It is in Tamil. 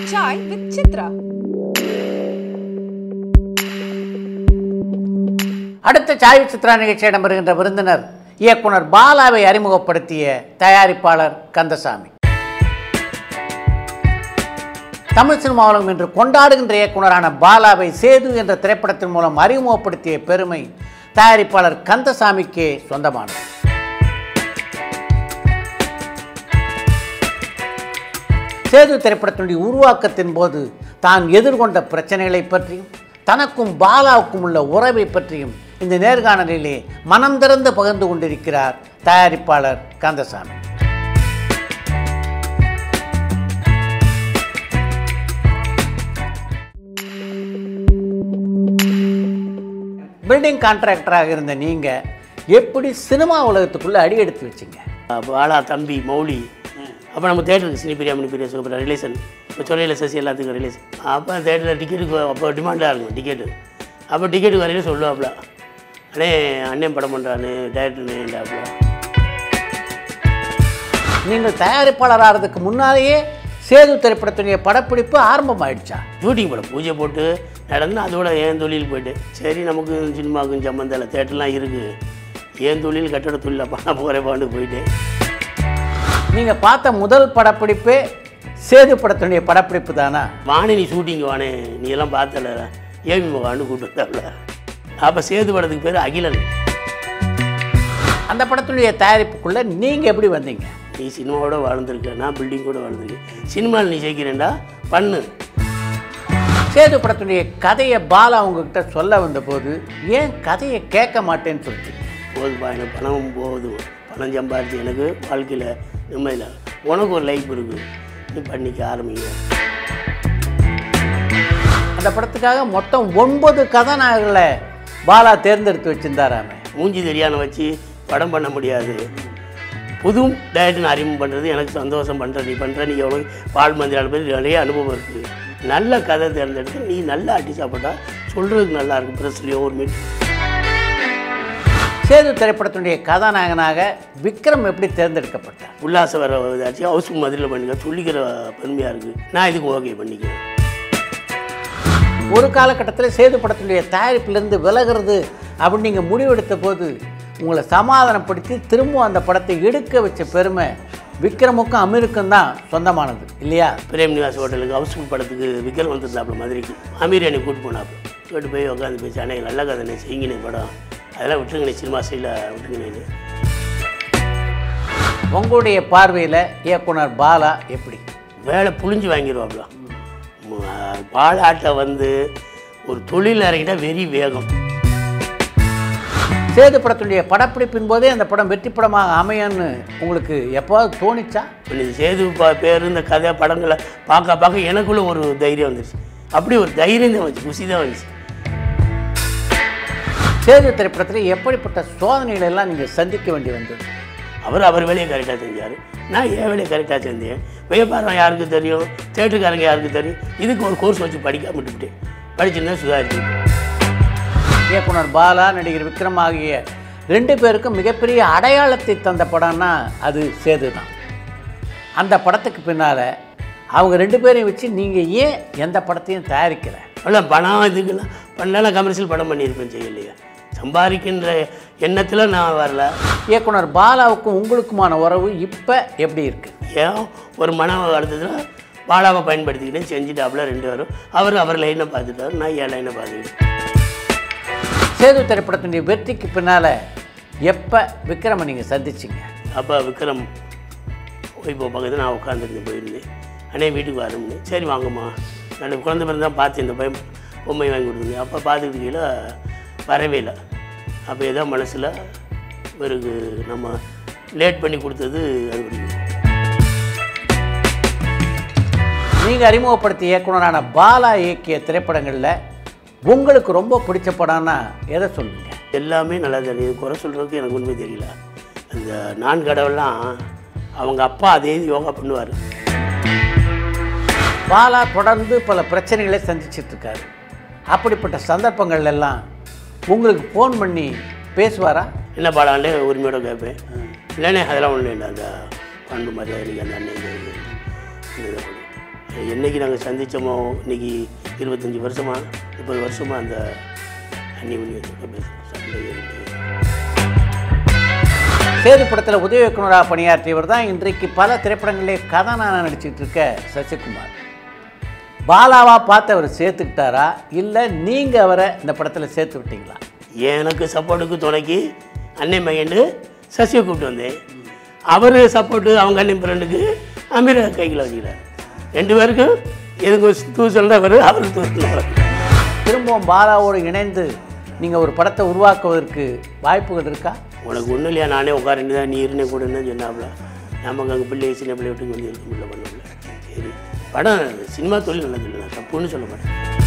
Chai with Chitra. அடுத்த சாய் சித்ரா நிகழ்ச்சியிடம் வருகின்ற விருந்தினர் இயக்குனர் பாலாவை அறிமுகப்படுத்திய தயாரிப்பாளர் கந்தசாமி தமிழ் சினிமா உலகம் என்று கொண்டாடுகின்ற இயக்குனரான பாலாவை சேது என்ற திரைப்படத்தின் மூலம் அறிமுகப்படுத்திய பெருமை தயாரிப்பாளர் கந்தசாமிக்கே சொந்தமானது சேது திரைப்படத்தினுடைய உருவாக்கத்தின் போது தான் எதிர்கொண்ட பிரச்சனைகளை பற்றியும் தனக்கும் பாலாவுக்கும் உள்ள உறவை பற்றியும் இந்த நேர்காணலிலே மனம் திறந்து பகிர்ந்து கொண்டிருக்கிறார் தயாரிப்பாளர் கந்தசாமி பில்டிங் கான்ட்ராக்டராக இருந்த நீங்கள் எப்படி சினிமா உலகத்துக்குள்ளே அடி எடுத்து வச்சிங்க பாலா தம்பி மௌலி அப்போ நம்ம தேட்டருக்கு சினி பிரியா மணி பிரியா அப்புறம் ரிலேஷன் இப்போ சொல்லையில் சசி எல்லாத்துக்கும் ரிலேஷன் அப்போ தேட்டரில் டிக்கெட்டுக்கு அப்போ டிமாண்டாக இருக்கும் டிக்கெட்டு அப்போ டிக்கெட்டுக்கு வரையில சொல்லுவாப்புல அண்ணே அண்ணன் படம் பண்ணுறான்னு டேரக்டர்னேண்டாப்புல நீங்கள் தயாரிப்பாளர் ஆகிறதுக்கு முன்னாலேயே சேது திரைப்படத்துடைய படப்பிடிப்பு ஆரம்பமாயிடுச்சா ஷூட்டிங் படம் பூஜை போட்டு நடந்து அதோட என் தொழில் போயிட்டு சரி நமக்கு சினிமாவுக்கும் சம்மந்தம் இல்லை தேட்டர்லாம் இருக்குது என் தொழில் கட்டட தொழில் பண்ண போகிறப்பான்னு போயிட்டு நீங்கள் பார்த்த முதல் படப்பிடிப்பே சேது படத்துடைய படப்பிடிப்பு தானா வாணி ஷூட்டிங் வானே நீ எல்லாம் பார்த்தல ஏவி மகான்னு கூப்பிட்டு வந்தாப்புல அப்போ சேது படத்துக்கு பேர் அகிலன் அந்த படத்துடைய தயாரிப்புக்குள்ளே நீங்கள் எப்படி வந்தீங்க நீ சினிமாவோட வாழ்ந்திருக்க நான் பில்டிங் கூட வாழ்ந்திருக்கேன் சினிமாவில் நீ ஜெயிக்கிறேன்டா பண்ணு சேது படத்துடைய கதையை பாலா உங்ககிட்ட சொல்ல வந்தபோது ஏன் கதையை கேட்க மாட்டேன்னு சொல்லிட்டு போதுப்பா எனக்கு பணம் போகுது பணம் சம்பாரிச்சு எனக்கு வாழ்க்கையில் நிம்மதியில் உனக்கு ஒரு லைஃப் இருக்குது நீ பண்ணிக்க ஆரம்பிங்க அந்த படத்துக்காக மொத்தம் ஒன்பது கதாநாயகர்களை பாலா தேர்ந்தெடுத்து வச்சிருந்தாராமே மூஞ்சி தெரியாத வச்சு படம் பண்ண முடியாது புது டயட்னு அறிமுகம் பண்ணுறது எனக்கு சந்தோஷம் பண்ணுற நீ பண்ணுற நீ எவ்வளோ பால் மந்திரால் பற்றி நிறைய அனுபவம் இருக்குது நல்ல கதை தேர்ந்தெடுத்து நீ நல்லா அட்டி சாப்பிட்டா சொல்கிறதுக்கு நல்லா இருக்கும் ப்ரெஸ்லேயோ ஒரு மீட் சேது திரைப்படத்துடைய கதாநாயகனாக விக்ரம் எப்படி தேர்ந்தெடுக்கப்பட்டார் உல்லாச வர ஏதாச்சும் ஹவுஸ் மதுரையில் பண்ணிக்க சொல்லிக்கிற பெருமையாக இருக்குது நான் இதுக்கு ஓகே பண்ணிக்கிறேன் ஒரு காலகட்டத்தில் சேது படத்துடைய தயாரிப்பிலிருந்து விலகிறது அப்படின்னு நீங்கள் முடிவெடுத்த போது உங்களை சமாதானப்படுத்தி திரும்ப அந்த படத்தை எடுக்க வச்ச பெருமை விக்ரமுக்கும் அமீருக்கும் தான் சொந்தமானது இல்லையா பிரேம் நிவாஸ் ஹோட்டலுக்கு ஹவுஸ்ஃபுல் படத்துக்கு விக்ரம் வந்திருந்தாப்புல மதுரைக்கு அமீர் என்னை கூட்டு போனாப்புல கூட்டு போய் உட்காந்து பேசி அண்ணே நல்ல கதை செய்யுங்கண்ணே படம் அதெல்லாம் விட்டுருங்கண்ணே சினிமா சைடில் விட்டுருங்கண்ணே உங்களுடைய பார்வையில் இயக்குனர் பாலா எப்படி வேலை புழிஞ்சு வாங்கிடுவாப்புல ம- பாலாட்டை வந்து ஒரு தொழில் இறங்கிட்டா வெறி வேகம் சேது படத்துடைய படப்பிடிப்பின் போதே அந்த படம் வெற்றி படமாக அமையன்னு உங்களுக்கு எப்போவாவது தோணிச்சா இப்ப இது சேது பா பேர் இந்த கதை படங்களை பார்க்க பார்க்க எனக்குள்ள ஒரு தைரியம் வந்துருச்சு அப்படி ஒரு தைரியம் தான் வந்துச்சு குஷி தான் வந்துச்சு சேது திரைப்படத்தில் எப்படிப்பட்ட சோதனைகளை எல்லாம் நீங்கள் சந்திக்க வேண்டி வந்தது அவர் அவர் வேலையை கரெக்டாக செஞ்சார் நான் என் வேலையை கரெக்டாக செஞ்சேன் வியாபாரம் யாருக்கு தெரியும் தேட்டருக்காரங்க யாருக்கு தெரியும் இதுக்கு ஒரு கோர்ஸ் வச்சு படிக்காம விட்டுவிட்டேன் படிச்சுன்னா சுதாரிச்சு இயக்குனர் பாலா நடிகர் விக்ரம் ஆகிய ரெண்டு பேருக்கும் மிகப்பெரிய அடையாளத்தை தந்த படம்னா அது சேது தான் அந்த படத்துக்கு பின்னால் அவங்க ரெண்டு பேரையும் வச்சு நீங்கள் ஏன் எந்த படத்தையும் தயாரிக்கல அவ்வளோ பணம் இதுக்கெல்லாம் பண்ணலாம் கமர்ஷியல் படம் பண்ணியிருப்பேன் செய்யலையா சம்பாதிக்கின்ற எண்ணத்தில் நான் வரல இயக்குனர் பாலாவுக்கும் உங்களுக்குமான உறவு இப்போ எப்படி இருக்குது ஏன் ஒரு மனம் வளர்த்ததுன்னா பாலாவை பயன்படுத்திக்கிட்டேன் செஞ்சுட்டாப்புல ரெண்டு பேரும் அவர் அவர் லைனை பார்த்துட்டாரு நான் என் லைனை பார்த்துக்கிட்டேன் சேது திரைப்படத்தினுடைய வெற்றிக்கு பின்னால் எப்போ விக்ரமை நீங்கள் சந்திச்சிங்க அப்போ விக்ரம் இப்போ பக்கத்தில் நான் உட்காந்துருந்து போயிருந்தேன் அண்ணே வீட்டுக்கு வரணும்னு சரி வாங்கம்மா நான் குழந்தை பிறந்து தான் பார்த்தேன் இந்த பையன் பொம்மை வாங்கி கொடுத்துருந்தேன் அப்போ பார்த்துக்கிட்டு கீழே வரவே இல்லை அப்போ ஏதோ மனசில் இவருக்கு நம்ம லேட் பண்ணி கொடுத்தது அது பிடிக்கும் நீங்கள் அறிமுகப்படுத்திய இயக்குனரான பாலா இயக்கிய திரைப்படங்களில் உங்களுக்கு ரொம்ப பிடிச்ச படம்னா எதை சொல்லுவீங்க எல்லாமே நல்லா தெரியும் குறை சொல்கிறதுக்கு எனக்கு உண்மை தெரியல அந்த நான் கடவுள்லாம் அவங்க அப்பா அதே யோகா பண்ணுவார் பாலா தொடர்ந்து பல பிரச்சனைகளை சந்திச்சிட்டு இருக்காரு அப்படிப்பட்ட சந்தர்ப்பங்கள் எல்லாம் உங்களுக்கு ஃபோன் பண்ணி பேசுவாரா என்ன பாடாண்டே உரிமையோட கேட்பேன் இல்லைண்ணே அதெல்லாம் ஒன்றும் இல்லை அந்த பண்பு மரியாதை எனக்கு அந்த அண்ணன் இந்த இது, இந்த இதை கொடு. என்னைக்கு நாங்கள் சந்தித்தோமோ இன்னைக்கு இருபத்தஞ்சி வருஷமா முப்பது வருஷமா அந்த அந்நிய பேசுகிறோம் சேது படத்தில் உதவி இயக்குனராக பணியாற்றியவர் தான் இன்றைக்கு பல திரைப்படங்களிலே கதாநாயகன் நடிச்சிட்டு இருக்க சசிகுமார் பாலாவா பார்த்து அவர் சேர்த்துக்கிட்டாரா இல்லை நீங்கள் அவரை இந்த படத்தில் சேர்த்து விட்டீங்களா எனக்கு சப்போர்ட்டுக்கு துணைக்கு அன்னை மகன்னு சசியை கூப்பிட்டு வந்தேன் அவர் சப்போர்ட்டு அவங்க அண்ணன் ஃப்ரெண்டுக்கு அமீரை கையில் வச்சுக்கிறார் ரெண்டு பேருக்கும் எதுக்கு தூ சொல்கிறவர் அவர் தூ சொல்றவர். திரும்பவும் பாலாவோடு இணைந்து நீங்கள் ஒரு படத்தை உருவாக்குவதற்கு வாய்ப்புகள் இருக்கா உனக்கு ஒன்றும் இல்லையா நானே உட்காரண்டு தான் நீ இருந்தே கூடன்னு சொன்னாப்புல நமக்கு அங்கே பிள்ளை சின்ன பிள்ளை விட்டு வந்து இருக்க முடியல பண்ண முடியல சரி படம் சினிமா தொழில் நல்லது இல்லை நான் தப்புன்னு சொல்ல மாட்டேன்